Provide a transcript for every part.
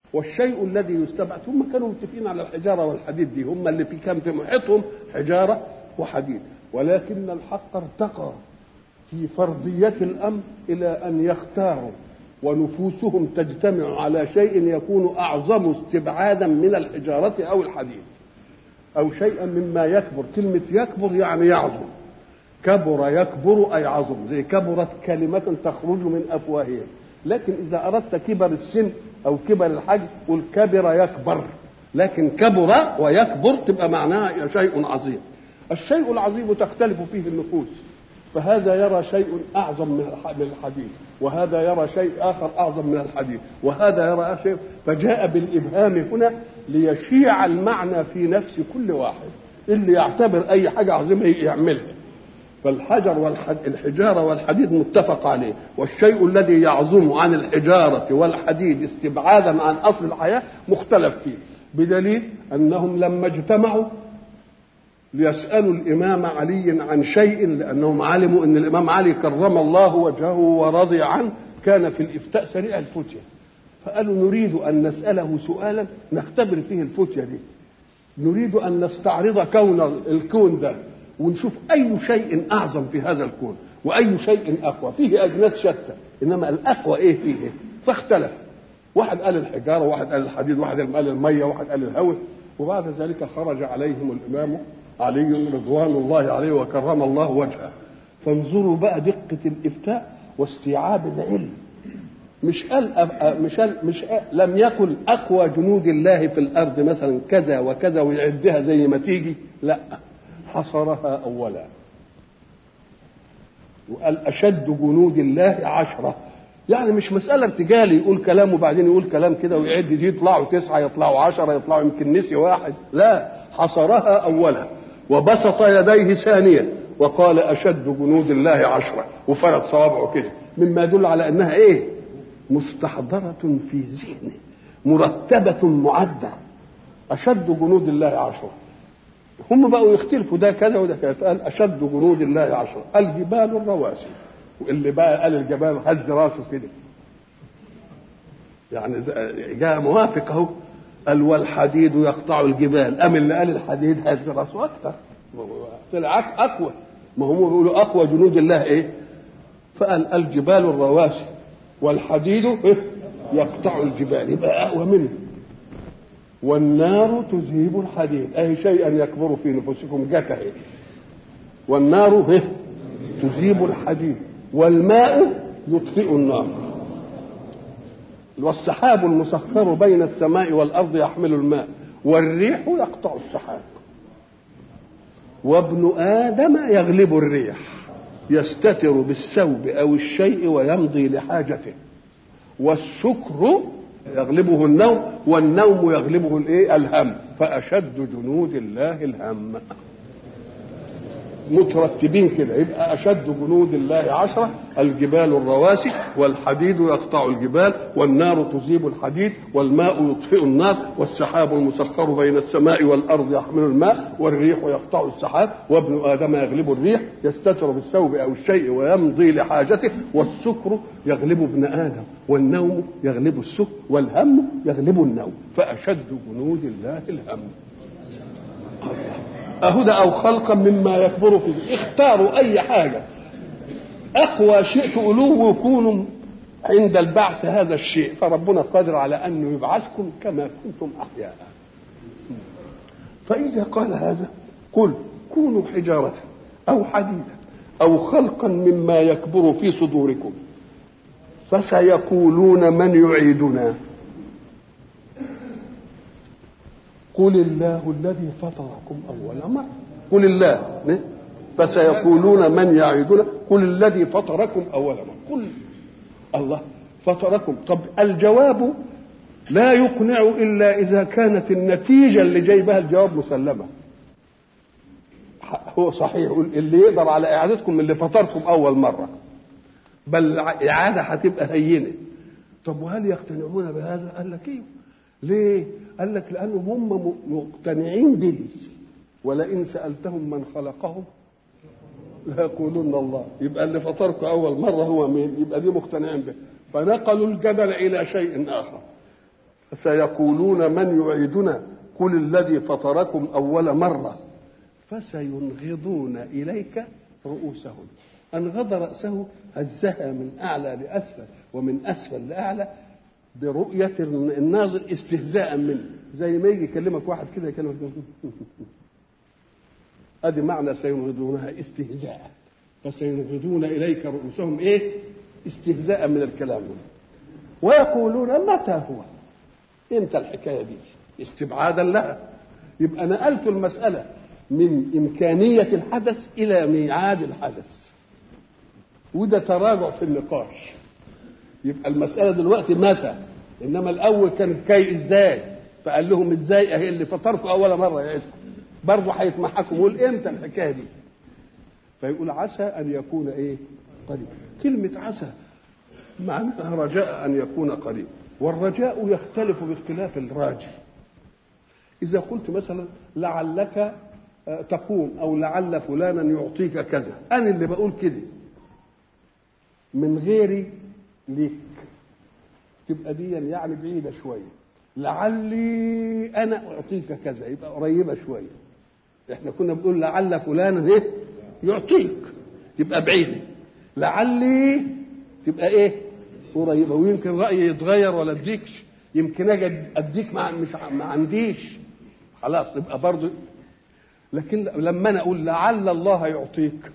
والشيء الذي يستبعد هم كانوا متفقين على الحجاره والحديد دي هم اللي في كان في محيطهم حجاره وحديد ولكن الحق ارتقى في فرضيه الامر الى ان يختاروا ونفوسهم تجتمع على شيء يكون اعظم استبعادا من الحجاره او الحديد او شيئا مما يكبر كلمه يكبر يعني يعظم كبر يكبر اي عظم زي كبرت كلمه تخرج من افواههم لكن اذا اردت كبر السن او كبر الحجم قل كبر يكبر لكن كبر ويكبر تبقى معناها شيء عظيم الشيء العظيم تختلف فيه النفوس فهذا يرى شيء اعظم من الحديد وهذا يرى شيء اخر اعظم من الحديد وهذا يرى شيء فجاء بالابهام هنا ليشيع المعنى في نفس كل واحد اللي يعتبر اي حاجه عظيمه يعملها فالحجر والحجارة والحديد متفق عليه والشيء الذي يعظم عن الحجارة والحديد استبعادا عن أصل الحياة مختلف فيه بدليل أنهم لما اجتمعوا ليسألوا الإمام علي عن شيء لأنهم علموا أن الإمام علي كرم الله وجهه ورضي عنه كان في الإفتاء سريع الفتية فقالوا نريد أن نسأله سؤالا نختبر فيه الفتية دي نريد أن نستعرض كون الكون ده ونشوف أي شيء أعظم في هذا الكون وأي شيء أقوى فيه أجناس شتى إنما الأقوى إيه فيه فاختلف واحد قال الحجارة واحد قال الحديد واحد قال المية واحد قال الهواء وبعد ذلك خرج عليهم الإمام علي رضوان الله عليه وكرم الله وجهه فانظروا بقى دقة الإفتاء واستيعاب العلم مش قال مش قال مش قال لم يقل اقوى جنود الله في الارض مثلا كذا وكذا ويعدها زي ما تيجي لا حصرها اولا وقال اشد جنود الله عشره يعني مش مسألة ارتجالي يقول كلام وبعدين يقول كلام كده ويعد دي يطلعوا تسعة يطلعوا عشرة يطلعوا يمكن نسي واحد لا حصرها أولا وبسط يديه ثانيا وقال أشد جنود الله عشرة وفرد صوابعه كده مما يدل على أنها إيه مستحضرة في ذهنه مرتبة معدة أشد جنود الله عشرة هم بقوا يختلفوا ده كذا وده كذا فقال أشد جنود الله عشرة الجبال الرواسي واللي بقى قال الجبال هز راسه كده يعني جاء موافق اهو قال والحديد يقطع الجبال أم اللي قال الحديد هز راسه أكثر طلع أقوى ما هم بيقولوا أقوى جنود الله إيه فقال الجبال الرواسي والحديد إيه؟ يقطع الجبال يبقى أقوى منه والنار تذهب الحديد أي شيئا يكبر في نفوسكم جاك إيه؟ والنار إيه؟ تذيب الحديد والماء يطفئ النار والسحاب المسخر بين السماء والأرض يحمل الماء والريح يقطع السحاب وابن آدم يغلب الريح يستتر بالثوب أو الشيء ويمضي لحاجته والسكر يغلبه النوم والنوم يغلبه الايه الهم فاشد جنود الله الهم مترتبين كده يبقى اشد جنود الله عشره الجبال الرواسي والحديد يقطع الجبال والنار تذيب الحديد والماء يطفئ النار والسحاب المسخر بين السماء والارض يحمل الماء والريح يقطع السحاب وابن ادم يغلب الريح يستتر بالثوب او الشيء ويمضي لحاجته والسكر يغلب ابن ادم والنوم يغلب السكر والهم يغلب النوم فاشد جنود الله الهم أهدى أو خلقا مما يكبر فيه اختاروا أي حاجة أقوى شيء تقولوه يكون عند البعث هذا الشيء فربنا قادر على أنه يبعثكم كما كنتم أحياء فإذا قال هذا قل كونوا حجارة أو حديدا أو خلقا مما يكبر في صدوركم فسيقولون من يعيدنا قل الله الذي فطركم أول مرة قل الله فسيقولون من يعيدنا قل الذي فطركم أول مرة قل الله فطركم طب الجواب لا يقنع إلا إذا كانت النتيجة اللي جايبها الجواب مسلمة هو صحيح اللي يقدر على إعادتكم من اللي فطركم أول مرة بل إعادة هتبقى هينة طب وهل يقتنعون بهذا؟ قال لك ايوه ليه؟ قال لك لأنهم هم مقتنعين به ولئن سألتهم من خلقهم ليقولون الله يبقى اللي فطركم أول مرة هو مين؟ يبقى دي مقتنعين به فنقلوا الجدل إلى شيء آخر سيقولون من يعيدنا قل الذي فطركم أول مرة فسينغضون إليك رؤوسهم أنغض رأسه هزها من أعلى لأسفل ومن أسفل لأعلى برؤية الناظر استهزاء منه زي ما يجي يكلمك واحد كده يكلمك ادي معنى سينغضونها استهزاء فسينغضون اليك رؤوسهم ايه استهزاء من الكلام ويقولون متى هو امتى الحكايه دي استبعادا لها يبقى نقلت المساله من امكانيه الحدث الى ميعاد الحدث وده تراجع في النقاش يبقى المساله دلوقتي متى انما الاول كان كي ازاي فقال لهم ازاي اهي اللي فطركم اول مره يعيدكم برضه هيتمحكم يقول امتى الحكايه دي فيقول عسى ان يكون ايه قريب كلمه عسى معناها رجاء ان يكون قريب والرجاء يختلف باختلاف الراجي اذا قلت مثلا لعلك تقوم او لعل فلانا يعطيك كذا انا اللي بقول كده من غيري ليك تبقى دي يعني بعيده شويه لعلي انا اعطيك كذا يبقى قريبه شويه احنا كنا بنقول لعل فلان ايه يعطيك تبقى بعيده لعلي تبقى ايه قريبه ويمكن رايي يتغير ولا اديكش يمكن اجي اديك مع مش ما عنديش خلاص تبقى برضه لكن لما انا اقول لعل الله يعطيك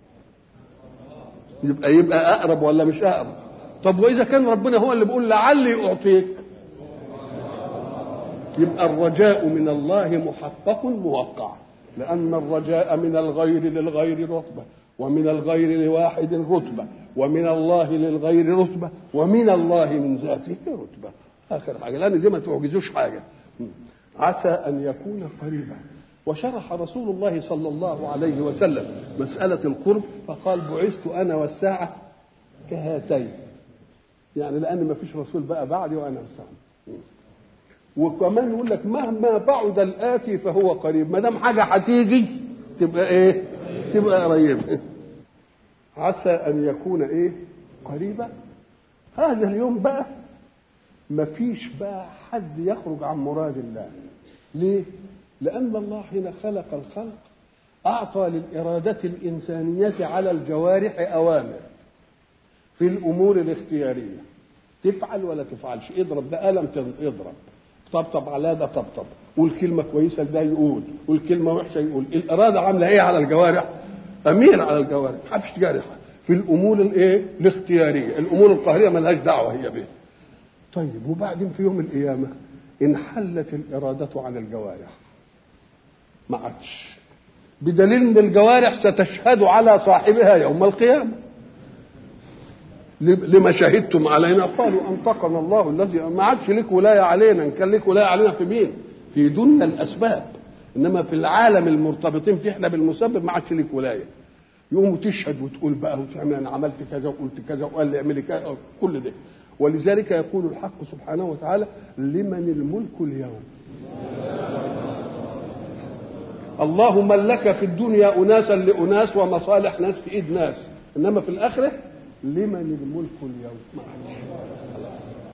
يبقى يبقى اقرب ولا مش اقرب طب واذا كان ربنا هو اللي بيقول لعلي اعطيك يبقى الرجاء من الله محقق موقع لأن الرجاء من الغير للغير رتبة ومن الغير لواحد رتبة ومن الله للغير رتبة ومن الله من ذاته رتبة آخر حاجة لأن دي ما تعجزوش حاجة عسى أن يكون قريبا وشرح رسول الله صلى الله عليه وسلم مسألة القرب فقال بعثت أنا والساعة كهاتين يعني لأن ما فيش رسول بقى بعدي وأنا والساعة وكمان يقول لك مهما بعد الآتي فهو قريب ما دام حاجة هتيجي تبقى إيه؟ تبقى قريبة عسى أن يكون إيه؟ قريبا هذا اليوم بقى ما فيش بقى حد يخرج عن مراد الله ليه؟ لأن الله حين خلق الخلق أعطى للإرادة الإنسانية على الجوارح أوامر في الأمور الاختيارية تفعل ولا تفعلش اضرب ده قلم اضرب طبطب على ده طبطب قول كلمة كويسة ده يقول قول كلمة وحشة يقول الإرادة عاملة إيه على الجوارح أمير على الجوارح ما فيش جارحة في الأمور الإيه الاختيارية الأمور القهرية ملهاش دعوة هي بيه طيب وبعدين في يوم القيامة انحلت الإرادة عن الجوارح ما عادش بدليل ان الجوارح ستشهد على صاحبها يوم القيامه لما شهدتم علينا قالوا انطقنا الله الذي ما عادش لك ولايه علينا ان كان لك ولايه علينا في مين في دنيا الاسباب انما في العالم المرتبطين فيه احنا بالمسبب ما عادش لك ولايه يقوم تشهد وتقول بقى وتعمل انا عملت كذا وقلت كذا وقال لي اعملي كذا كل ده ولذلك يقول الحق سبحانه وتعالى لمن الملك اليوم الله ملك في الدنيا اناسا لاناس ومصالح ناس في ايد ناس انما في الاخره لمن الملك اليوم ما عادش